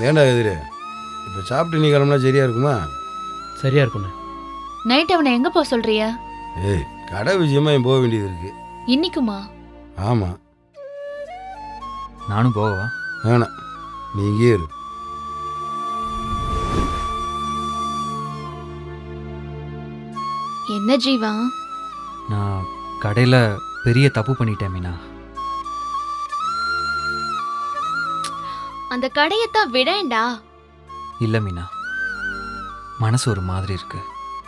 ஏண்டா எதிரு இப்போ சாப்பிட்டு நீ கிளம்புனா சரியா இருக்குமா சரியா இருக்குண்ணே நைட் அவனை எங்க போக சொல்றியா ஏய் கடை விஷயமா இங்க போக வேண்டியது இருக்கு இன்னைக்குமா ஆமாம் நானும் போகவா வேணாம் நீ இங்கே இரு என்ன ஜீவா நான் கடையில் பெரிய தப்பு பண்ணிட்டேன் மீனா அந்த கடையத்தான் விடேன்டா இல்லை மீனா மனசு ஒரு மாதிரி இருக்கு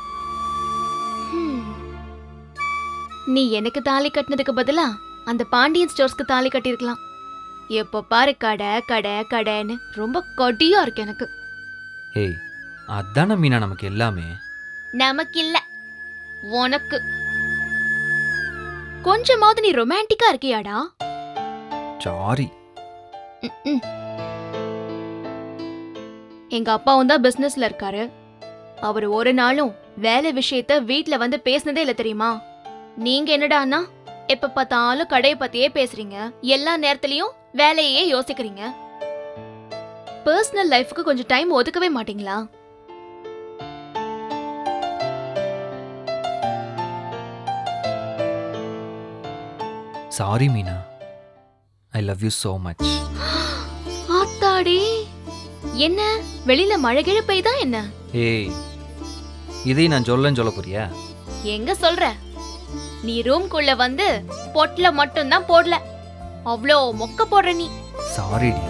ஹம். நீ எனக்கு தாலி கட்டினதுக்கு பதிலா அந்த பாண்டியன் ஸ்டோர்ஸ்க்கு தாலி கட்டியிருக்கலாம் எப்போ பாரு கடை கடை கடைன்னு ரொம்ப கொடியா இருக்கு எனக்கு ஏய் அதானே மீனா நமக்கு எல்லாமே நமக்கு இல்ல உனக்கு கொஞ்சமாவது நீ ரொமான்டிக்கா இருக்கியாடா சாரி ம்ம். எங்க அப்பாவும் தான் பிசினஸ்ல இருக்காரு அவர் ஒரு நாளும் வேலை விஷயத்த வீட்ல வந்து பேசினதே இல்ல தெரியுமா நீங்க என்னடான்னா எப்ப பார்த்தாலும் கடையை பத்தியே பேசுறீங்க எல்லா நேரத்துலயும் வேலையே யோசிக்கிறீங்க பர்சனல் லைஃப்க்கு கொஞ்சம் டைம் ஒதுக்கவே மாட்டீங்களா sorry Meena I love you so much ஆத்தாடி என்ன வெளியில மழை கிழ பெய்தா என்ன ஏய் இதை நான் சொல்லன்னு சொல்ல போறியா எங்க சொல்ற நீ ரூம்குள்ள வந்து பொட்ல மட்டும் தான் போடல அவ்வளோ மொக்க போடுற நீ சாரி டி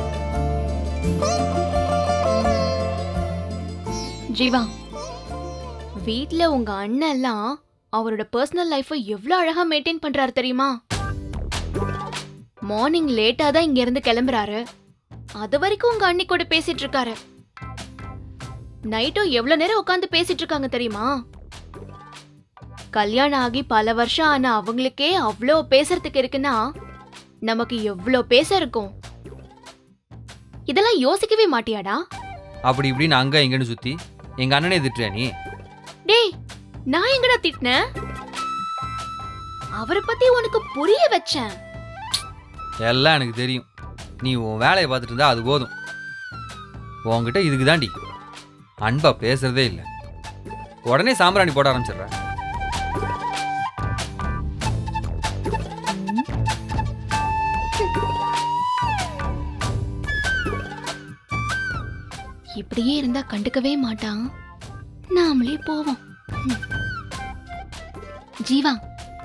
ஜீவா வீட்ல உங்க அண்ணன் எல்லாம் அவரோட பர்சனல் லைஃபை எவ்வளவு அழகா மெயின்டைன் பண்றாரு தெரியுமா மார்னிங் லேட்டா தான் இங்க இருந்து கிளம்புறாரு அது வரைக்கும் உங்க அண்ணி கூட பேசிட்டு இருக்காரு நைட்டும் எவ்வளவு நேரம் உட்காந்து பேசிட்டு இருக்காங்க தெரியுமா கல்யாணம் ஆகி பல வருஷம் ஆன அவங்களுக்கே அவ்வளோ பேசுறதுக்கு இருக்குன்னா நமக்கு எவ்வளோ பேச இருக்கும் இதெல்லாம் யோசிக்கவே மாட்டியாடா அப்படி இப்படின்னு அங்கே இங்கன்னு சுற்றி எங்கள் அண்ணனே திட்டுறியா நீ டேய் நான் எங்கடா திட்டினேன் அவரை பத்தி உனக்கு புரிய வச்சேன் எல்லாம் எனக்கு தெரியும் நீ உன் வேலையை பார்த்துட்டு இருந்தா அது போதும் உன்கிட்ட இதுக்கு தாண்டி அன்பா பேசுறதே இல்லை உடனே சாம்பிராணி போட ஆரம்பிச்சிடுற இப்படியே இருந்தா கண்டுக்கவே மாட்டான் நாமளே போவோம் ம். ஜீவா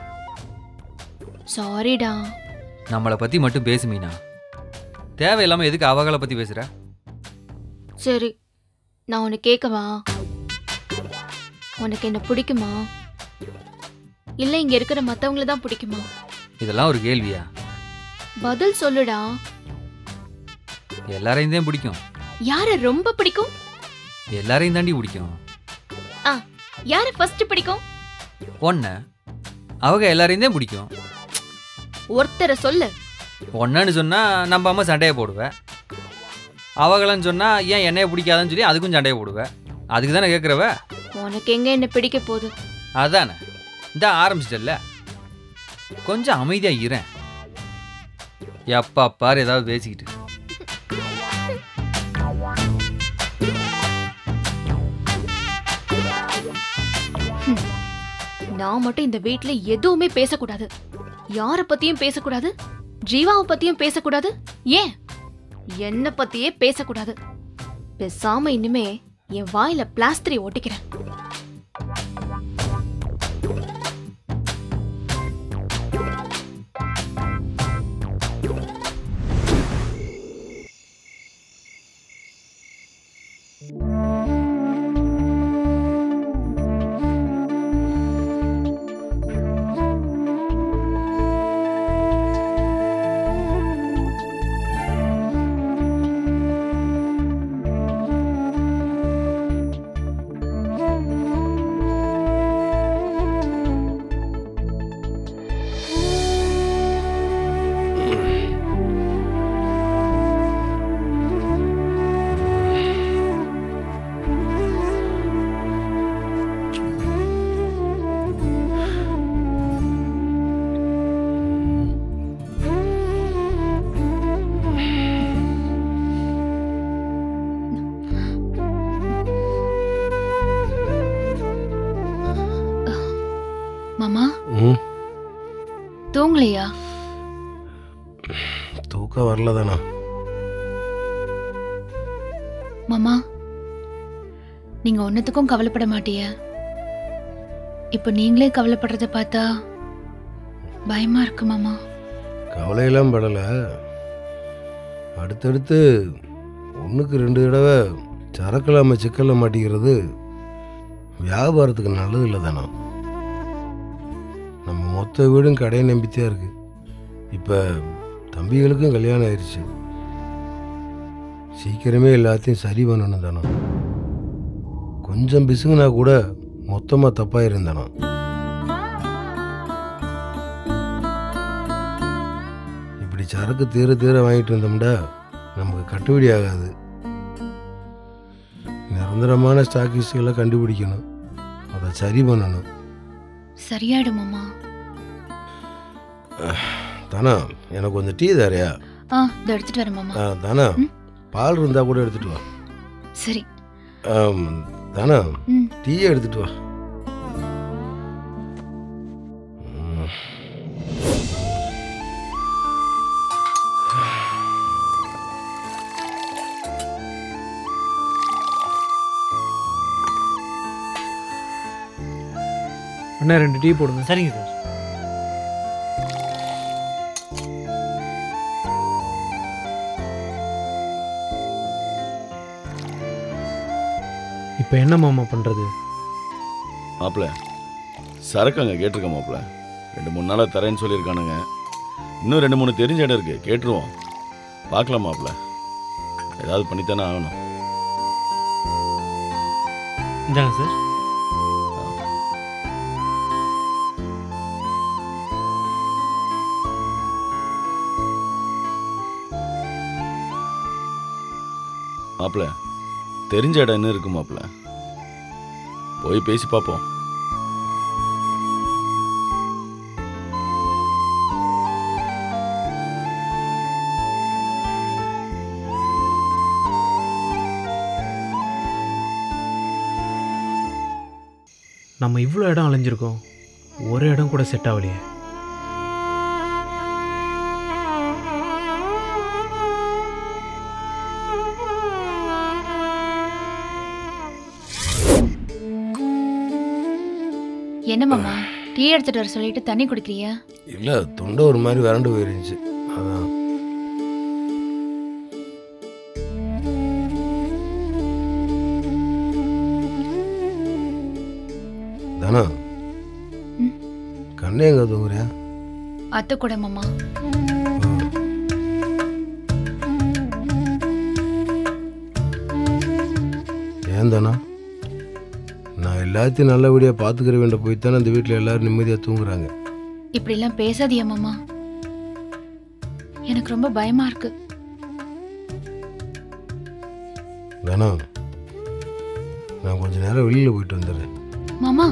சாரிடா நம்மளை பற்றி மட்டும் பேசு மீனா தேவையில்லாமல் எதுக்கு அவகளை பற்றி பேசுகிற சரி நான் உன்னை கேட்கவா உனக்கு என்ன பிடிக்குமா இல்ல இங்க இருக்கிற மத்தவங்கள தான் பிடிக்குமா இதெல்லாம் ஒரு கேள்வியா பதில் சொல்லுடா எல்லாரையும் தான் பிடிக்கும் யார ரொம்ப பிடிக்கும் எல்லாரையும் தாண்டி பிடிக்கும் யார ஃபர்ஸ்ட் பிடிக்கும் ஒன்ன அவங்க எல்லாரையும் தான் பிடிக்கும் ஒருத்தரை சொல்லு ஒன்னன்னு சொன்னால் நம்ம அம்மா சண்டையை போடுவேன் அவங்களன்னு சொன்னால் ஏன் என்னைய பிடிக்காதுன்னு சொல்லி அதுக்கும் சண்டையை போடுவேன் அதுக்கு தானே கேட்குறவ உனக்கு எங்க என்ன பிடிக்க போகுது அதானே இந்த ஆரம்பிச்சிட்டல்ல கொஞ்சம் அமைதியா இரேன் எப்பா பாரு ஏதாவது பேசிக்கிட்டு நான் மட்டும் இந்த வீட்ல எதுவுமே பேசக்கூடாது யார பத்தியும் பேசக்கூடாது ஜீவாவை பத்தியும் பேசக்கூடாது ஏன் என்ன பத்தியே பேசக்கூடாது பேசாம இனிமே என் வாயில பிளாஸ்டரை ஒட்டிக்கிறேன் தூங்கலையா தூக்கம் வரல தானா மாமா நீங்க ஒன்னத்துக்கும் கவலைப்பட மாட்டிய இப்ப நீங்களே கவலைப்படுறத பார்த்தா பயமா இருக்கு மாமா கவலையெல்லாம் படலை அடுத்தடுத்து ஒன்றுக்கு ரெண்டு தடவை சரக்கில்லாமல் சிக்கலில் மாட்டிக்கிறது வியாபாரத்துக்கு நல்லது இல்லை தானே நம்ம மொத்த வீடும் கடையை நம்பித்தான் இருக்கு இப்போ தம்பிகளுக்கும் கல்யாணம் ஆயிடுச்சு சீக்கிரமே எல்லாத்தையும் சரி பண்ணணும் தானே கொஞ்சம் பிசுங்குனா கூட மொத்தமாக தப்பாக இருந்தானோ இப்படி சரக்கு தீர தீர வாங்கிட்டு இருந்தோம்டா நமக்கு கட்டுப்படி ஆகாது நிரந்தரமான ஸ்டாக்கிஸ்டுகளை கண்டுபிடிக்கணும் அதை சரி பண்ணணும் சரியாயிடும் மாமா தானா எனக்கு கொஞ்சம் டீ தரையா ஆ இதை எடுத்துட்டு வரேன் மாமா ஆ, தானா ம். பால் இருந்தால் கூட எடுத்துட்டு வா சரி ஆம், தானா ம் டீயே எடுத்துட்டு வா ம். அண்ணா ரெண்டு டீ போடுங்க சரிங்க சார் இப்போ என்ன மாமா பண்ணுறது மாப்பிள சரக்கு அங்கே கேட்டிருக்கேன் மாப்பிள ரெண்டு மூணு நாளாக தரேன்னு சொல்லியிருக்கானுங்க இன்னும் ரெண்டு மூணு தெரிஞ்ச இடம் இருக்கு கேட்டுருவோம் பார்க்கலாம் மாப்பிள ஏதாவது பண்ணித்தானே ஆகணும் இந்தாங்க சார் மாப்பிள தெரிஞ்ச இடம் என்ன இருக்கு மாப்பிள போய் பேசி பார்ப்போம் நம்ம இவ்வளோ இடம் அலைஞ்சிருக்கோம் ஒரு இடம் கூட செட் ஆகலையே என்ன மாமா டீ எடுத்துட்டு வர சொல்லிட்டு தண்ணி குடிக்கிறியா இல்லை தொண்டை ஒரு மாதிரி வறண்டு போயிருந்துச்சு அதான் தானா ம். கண்ணே எங்க தூங்குறியா அத்தை கூட மாமா ஏன் தானா நான் எல்லாத்தையும் நல்லபடியாக பார்த்துக்கிற வேண்ட போய் தானே இந்த வீட்டில் எல்லாரும் நிம்மதியாக தூங்குறாங்க இப்படிலாம் பேசாதியா மாமா எனக்கு ரொம்ப பயமா இருக்கு தானா நான் கொஞ்ச நேரம் வெளியில் போயிட்டு வந்துடுறேன் மாமா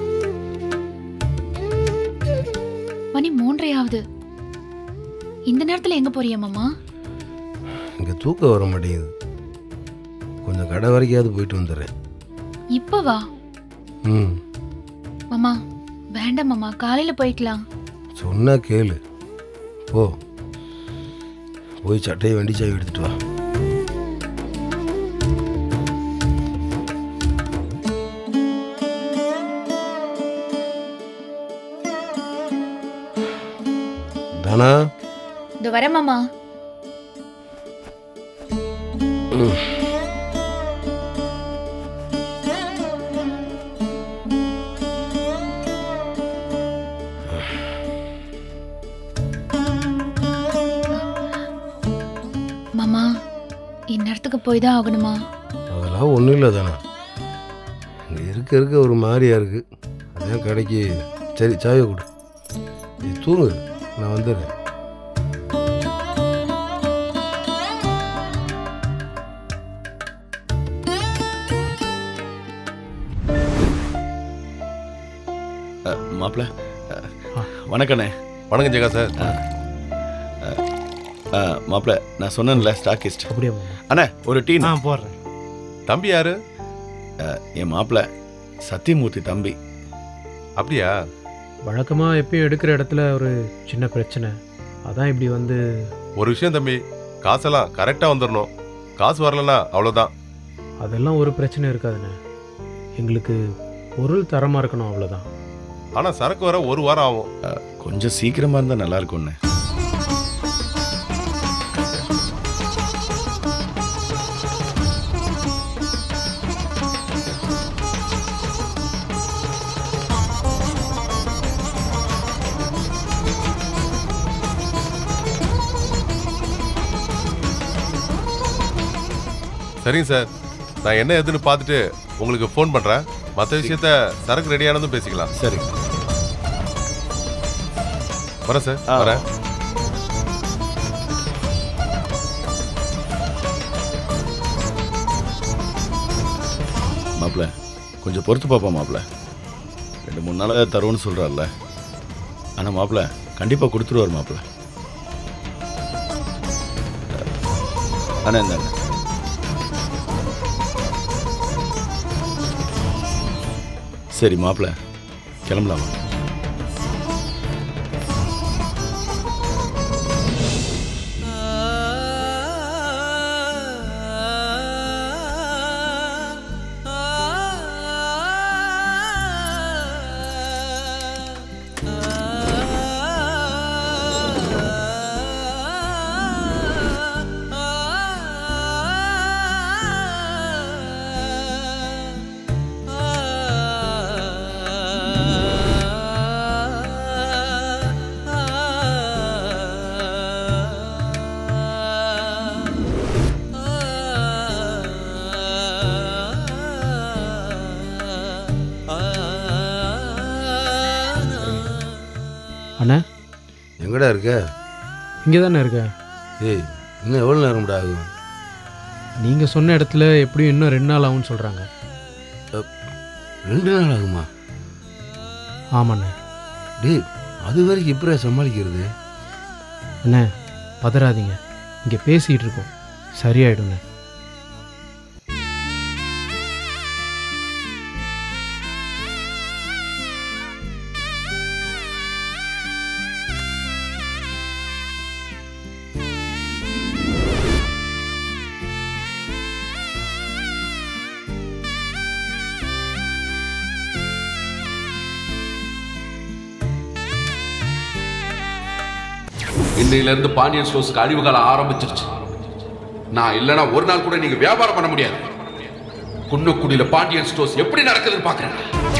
மணி மூன்றரை ஆகுது இந்த நேரத்துல எங்க போறியா மாமா இங்கே தூக்கம் வர மாட்டேங்குது கொஞ்சம் கடை வரைக்காவது போயிட்டு வந்துடுறேன் இப்ப வா ம் மாமா வேண்டாம் மாமா காலையில போய்க்கலாம் சொன்னா கேளு போ போய் சட்டையை வண்டி சாவி எடுத்துட்டு வா தானா இந்த வர மாமா மாமா இந்நேரத்துக்கு போய் தான் ஆகணுமா அதெல்லாம் ஒன்றும் இல்லை தானா இங்கே இருக்க இருக்க ஒரு மாதிரியா இருக்கு அதான் கடைக்கு சரி சாவியை கொடு நீ தூங்கு நான் வந்துடுறேன் மாப்பிள வணக்கண்ணே வணக்கம் ஜெகா சார் மாப்பிள நான் சொன்னேன்ல ஸ்டாக்கிஸ்ட் அப்படியே மாமா அண்ணே ஒரு டீ ஆ போடுறேன் தம்பி யாரு என் மாப்பிள சத்தியமூர்த்தி தம்பி அப்படியா வழக்கமாக எப்பயும் எடுக்கிற இடத்துல ஒரு சின்ன பிரச்சனை அதான் இப்படி வந்து ஒரு விஷயம் தம்பி காசெல்லாம் கரெக்டாக வந்துடணும் காசு வரலன்னா அவ்வளோதான் அதெல்லாம் ஒரு பிரச்சனை இருக்காதுண்ணே எங்களுக்கு பொருள் தரமாக இருக்கணும் அவ்வளோதான் ஆனால் சரக்கு வர ஒரு வாரம் ஆகும் கொஞ்சம் சீக்கிரமாக இருந்தால் நல்லா இருக்கும்ண்ணே சரிங்க சார் நான் என்ன எதுன்னு பார்த்துட்டு உங்களுக்கு ஃபோன் பண்ணுறேன் மற்ற விஷயத்த சரக்கு ரெடியானதும் பேசிக்கலாம் சரி வரேன் சார் ஆ. வரேன் மாப்பிள்ள கொஞ்சம் பொறுத்து பார்ப்போம் மாப்பிள்ள ரெண்டு மூணு நாளாக தருவோன்னு சொல்கிறார்ல ஆனால் மாப்பிள்ள கண்டிப்பாக கொடுத்துருவார் மாப்பிள்ள அண்ணா இந்தாங்க சரி மாப்பிள்ள கிளம்பலாமா அண்ணா எங்கடா இருக்க இங்கே தானே இருக்கேன் ஏய் இன்னும் எவ்வளோ நேரம்டா ஆகும் நீங்கள் சொன்ன இடத்துல எப்படியும் இன்னும் ரெண்டு நாள் ஆகும்னு சொல்கிறாங்க ரெண்டு நாள் ஆகுமா ஆமாண்ணே டேய் அது வரைக்கும் எப்படியா சமாளிக்கிறது அண்ணே பதறாதீங்க இங்கே பேசிகிட்டு இருக்கோம் சரியாயிடுண்ணே இன்னையில இருந்து பாண்டியன் ஸ்டோர்ஸ்க்கு அழிவு காலம் ஆரம்பிச்சிருச்சு நான் இல்லைன்னா ஒரு நாள் கூட நீங்க வியாபாரம் பண்ண முடியாது குன்னக்குடியில பாண்டியன் ஸ்டோர்ஸ் எப்படி நடக்குதுன்னு பாக்குறேன்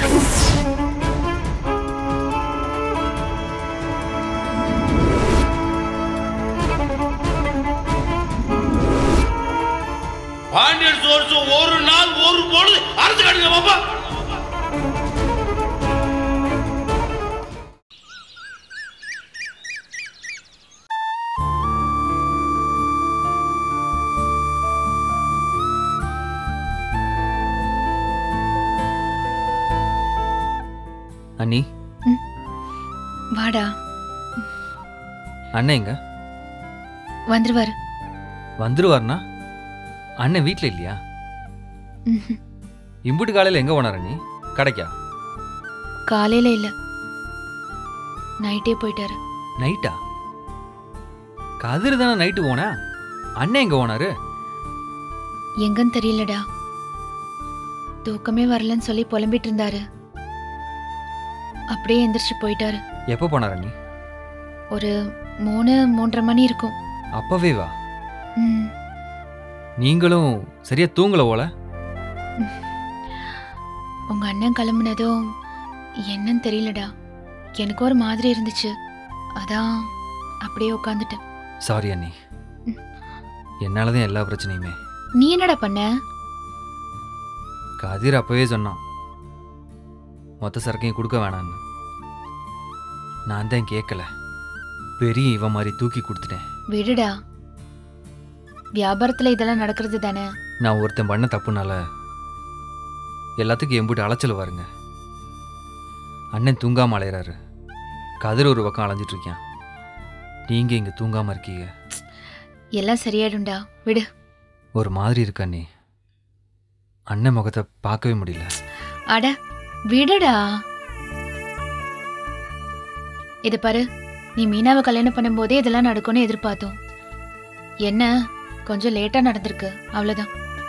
பாண்டியன் ஸ்டோர்ஸ் ஒரு நாள் ஒரு பொழுது அரசு காட்டுங்க பாப்பா அண்ணி வாடா அண்ணன் எங்க வந்துருவாரு வந்துருவார்னா அண்ணன் வீட்டில் இல்லையா ம்ஹும். இம்புட்டு காலையில் எங்கே போனார் அண்ணி கடைக்கா காலையில இல்ல நைட்டே போயிட்டாரு நைட்டா கதிர் தானே நைட்டு போனா அண்ணன் எங்கே போனாரு எங்கன்னு தெரியலடா தூக்கமே வரலன்னு சொல்லி புலம்பிட்டு இருந்தாரு அப்படியே எந்திரிச்சு போயிட்டாரு எப்போ போனார் அண்ணி ஒரு மூணு மூன்றரை மணி இருக்கும் அப்பவே வா ம், நீங்களும் சரியா தூங்கல போல உங்க அண்ணன் கிளம்புனதும் என்னன்னு தெரியலடா எனக்கு ஒரு மாதிரி இருந்துச்சு அதான் அப்படியே உட்காந்துட்டேன் சாரி அண்ணி ம். என்னால தான் எல்லா பிரச்சனையுமே நீ என்னடா பண்ண கதிர் அப்பவே சொன்னான் மொத்த சரக்கையும் கொடுக்க வேணான்னு நான் தான் கேட்கல பெரிய இவ மாதிரி தூக்கி கொடுத்துட்டேன் விடுடா வியாபாரத்துல இதெல்லாம் நடக்கிறது தானே நான் ஒருத்தன் பண்ண தப்புனால எல்லாத்துக்கும் எம்புட்டு அலைச்சல் வருங்க அண்ணன் தூங்காம அலையிறாரு கதிர் ஒரு பக்கம் அலைஞ்சிட்டு இருக்கான் நீங்க இங்க தூங்காம இருக்கீங்க எல்லாம் சரியாயிடும்டா விடு ஒரு மாதிரி இருக்கு அண்ணி அண்ணன் முகத்தை பார்க்கவே முடியல அட விடுடா இது பாரு நீ மீனாவை கல்யாணம் பண்ணும்போதே இதெல்லாம் நடக்கும்னு எதிர்பார்த்தோம் என்ன கொஞ்சம் லேட்டா நடந்திருக்கு அவ்வளவுதான்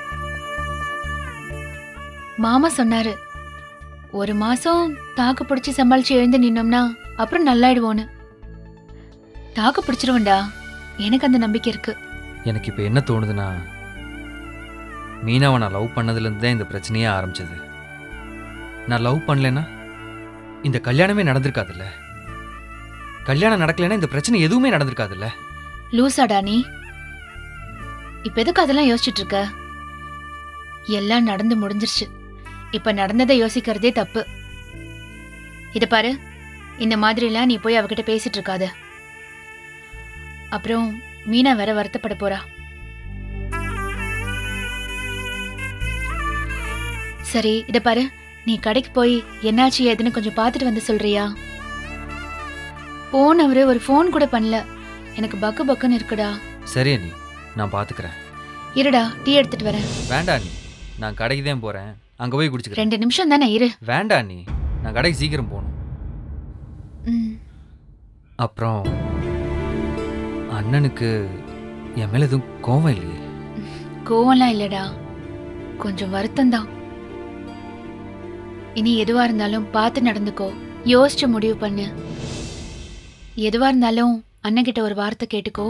மாமா சொன்னாரு ஒரு மாசம் தாக்கு பிடிச்சி சமாளிச்சு எழுந்து நின்னோம்னா அப்புறம் நல்லாயிடுவோன்னு தாக்கு பிடிச்சிருவோண்டா எனக்கு அந்த நம்பிக்கை இருக்கு எனக்கு இப்போ என்ன தோணுதுன்னா மீனாவை நான் லவ் பண்ணதுலேருந்து தான் இந்த பிரச்சனையே ஆரம்பிச்சது நான் லவ் பண்ணலைன்னா இந்த கல்யாணமே நடந்திருக்காதுல்ல கல்யாணம் நடக்கலைன்னா இந்த பிரச்சனை எதுவுமே நடந்திருக்காதுல்ல லூசாடா நீ இப்ப எதுக்கு அதெல்லாம் யோசிச்சுட்டு இருக்க எல்லாம் நடந்து முடிஞ்சிருச்சு இப்ப நடந்ததை யோசிக்கிறதே தப்பு இத பாரு இந்த மாதிரிலாம் நீ போய் அவகிட்ட பேசிட்டு இருக்காத அப்புறம் மீனா வேற வருத்தப்பட போறா சரி இத பாரு நீ கடைக்கு போய் என்னாச்சு ஏதுன்னு கொஞ்சம் பார்த்துட்டு வந்து சொல்றியா போனவரு ஒரு ஃபோன் கூட பண்ணல எனக்கு பக்கு பக்குன்னு இருக்குடா சரி அண்ணி நான் பார்த்துக்கிறேன் இருடா டீ எடுத்துட்டு வரேன் வேண்டாம் அண்ணி நான் கடைக்கு தான் போகிறேன் அங்கே போய் குடிச்சுக்கிறேன் ரெண்டு நிமிஷம் தானே இரு வேண்டாம் அண்ணி நான் கடைக்கு சீக்கிரம் போகணும் ம், அப்புறம் அண்ணனுக்கு என் மேலே எதுவும் கோவம் இல்லையே கோவம்லாம் இல்லடா கொஞ்சம் வருத்தம்தான் இனி எதுவா இருந்தாலும் பார்த்து நடந்துக்கோ யோசிச்சு முடிவு பண்ணு எதுவா இருந்தாலும் அண்ணன்கிட்ட ஒரு வார்த்தை கேட்டுக்கோ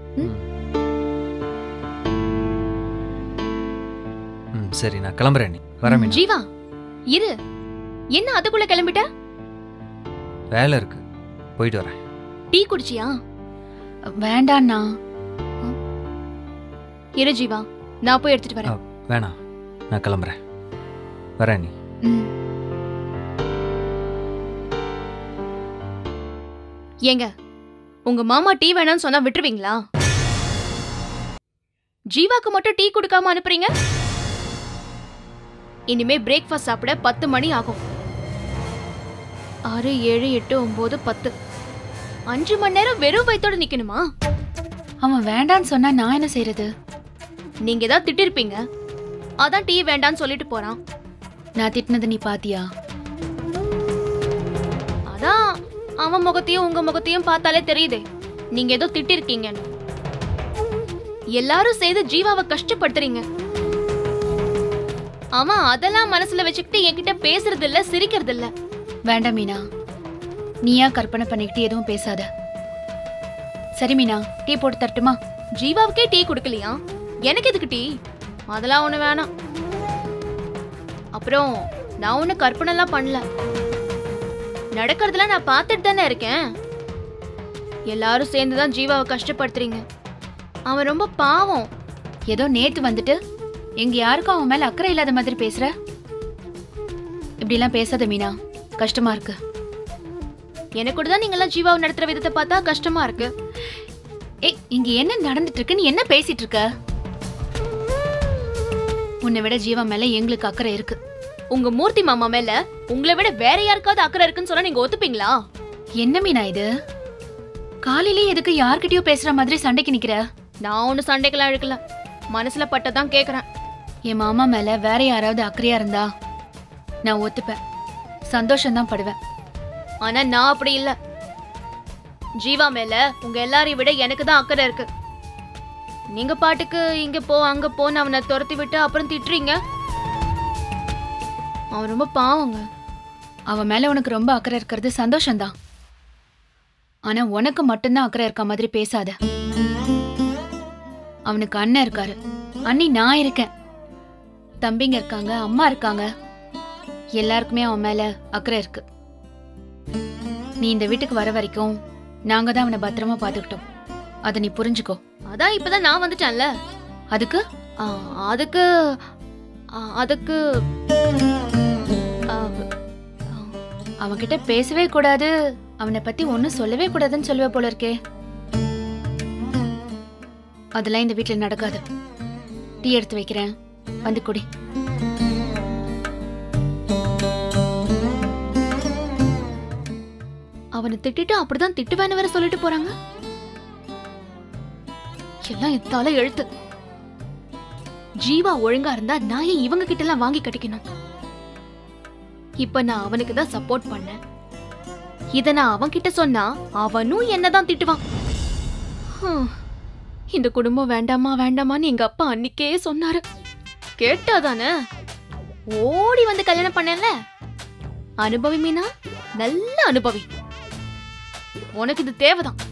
ம் சரி நான் கிளம்புறேன் அண்ணி வரேன் மீனா ஜீவா இரு என்ன அதுக்குள்ள கிளம்பிட்ட வேலை இருக்கு போயிட்டு வரேன் டீ குடிச்சியா வேண்டாண்ணா இரு ஜீவா நான் போய் எடுத்துட்டு வரேன் வேணாம் நான் கிளம்புறேன் வரேன் நீ ம், ஏங்க உங்க மாமா டீ வேணாம்னு சொன்னா விட்டுருவீங்களா ஜீவாக்கு மட்டும் டீ கொடுக்காம அனுப்புறீங்க இனிமே பிரேக்ஃபாஸ்ட் சாப்பிட பத்து மணி ஆகும் ஆறு ஏழு எட்டு ஒன்பது பத்து அஞ்சு மணி நேரம் வெறும் வயித்தோட நிக்கணுமா அவன் வேண்டான்னு சொன்னா நான் என்ன செய்யறது நீங்க ஏதாவது திட்டிருப்பீங்க அதான் டீ வேண்டான்னு சொல்லிட்டு போறான் நான் திட்டினது நீ பாத்தியா அதான் அவன் முகத்தையும் உங்க முகத்தையும் பார்த்தாலே தெரியுதே நீங்க ஏதோ திட்டிருக்கீங்கன்னு எல்லாரும் சேர்ந்து ஜீவாவை கஷ்டப்படுத்துறீங்க அவன் அதெல்லாம் மனசுல வச்சுக்கிட்டு என்கிட்ட பேசுறது இல்ல சிரிக்கிறது இல்ல வேண்டாம் மீனா நீயா கற்பனை பண்ணிக்கிட்டு எதுவும் பேசாத சரி மீனா டீ போட்டு தரட்டுமா ஜீவாவுக்கே டீ கொடுக்கலையா எனக்கு எதுக்கு டீ அதெல்லாம் ஒண்ணு வேணாம் அப்புறம் நான் ஒண்ணு கற்பனைலாம் பண்ணல நடக்கிறதெல்லாம் நான் பார்த்துட்டு தானே இருக்கேன் எல்லாரும் சேர்ந்து தான் ஜீவாவை கஷ்டப்படுத்துறீங்க அவன் ரொம்ப பாவம் ஏதோ நேத்து வந்துட்டு எங்க யாருக்கும் அவன் மேல அக்கறை இல்லாத மாதிரி பேசுற இப்படிலாம் பேசாத மீனா கஷ்டமா இருக்கு எனக்கு கூட தான் நீங்களாம் ஜீவாவை நடத்துற விதத்தை பார்த்தா கஷ்டமா இருக்கு ஏய் இங்க என்ன நடந்துட்டு இருக்கு நீ என்ன பேசிட்டு இருக்க உன்னை விட ஜீவா மேல எங்களுக்கு அக்கறை இருக்கு உங்க மூர்த்தி மாமா மேல உங்களை விட வேற யாருக்காவது அக்கறை இருக்குன்னு சொன்னா நீங்க ஒத்துப்பீங்களா என்ன மீனா இது காலையிலே எதுக்கு யார்கிட்டயோ பேசுற மாதிரி சண்டைக்கு நிக்கிற நான் ஒண்ணு சண்டைக்கெல்லாம் இழுக்கல மனசுல பட்டதான் கேக்குறேன் என் மாமா மேல வேற யாராவது அக்கறையா இருந்தா நான் ஒத்துப்பேன் சந்தோஷம்தான் படுவேன் ஆனா நான் அப்படி இல்ல ஜீவா மேல உங்க எல்லாரையும் விட எனக்கு தான் அக்கறை இருக்கு நீங்க பாட்டுக்கு இங்க போ அங்க போன்னு அவனை துரத்தி விட்டு அப்புறம் திட்டுறீங்க அவன் ரொம்ப பாவங்க அவன் மேல உனக்கு ரொம்ப அக்கறை இருக்கிறது சந்தோஷம்தான் ஆனா உனக்கு மட்டும்தான் அக்கறை இருக்க மாதிரி பேசாத அவனுக்கு அண்ணன் இருக்காரு அண்ணி நான் இருக்கேன் தம்பிங்க இருக்காங்க அம்மா இருக்காங்க எல்லாருக்குமே அவன் மேல அக்கறை இருக்கு நீ இந்த வீட்டுக்கு வர வரைக்கும் நாங்க தான் அவனை பத்திரமா பாத்துக்கிட்டோம் அதை நீ புரிஞ்சுக்கோ அதான் இப்பதான் நான் வந்துட்டேன்ல அதுக்கு ஆ, அதுக்கு ஆ, அதுக்கு ஆ, அவன்கிட்ட பேசவே கூடாது அவனை பத்தி ஒன்னும் சொல்லவே கூடாதுன்னு சொல்லுவ போல இருக்கே அதெல்லாம் இந்த வீட்ல நடக்காது டீ எடுத்து வைக்கிறேன் வந்து குடி அவனை திட்டிட்டு அப்படிதான் திட்டுவேன்னு வேற சொல்லிட்டு போறாங்க எல்லாம் என் தலை எழுத்து ஜீவா ஒழுங்கா இருந்தா நான் ஏன் இவங்க கிட்ட எல்லாம் வாங்கி கட்டிக்கணும் இப்ப நான் அவனுக்கு தான் சப்போர்ட் பண்ணேன் இத நான் அவன் கிட்ட சொன்னா அவனும் என்னதான் திட்டுவான் ஹம், இந்த குடும்பம் வேண்டாமா வேண்டாமான்னு எங்க அப்பா அன்னிக்கே சொன்னாரு கேட்டாதானே ஓடி வந்து கல்யாணம் பண்ணல அனுபவி மீனா நல்ல அனுபவி உனக்கு இது தேவைதான்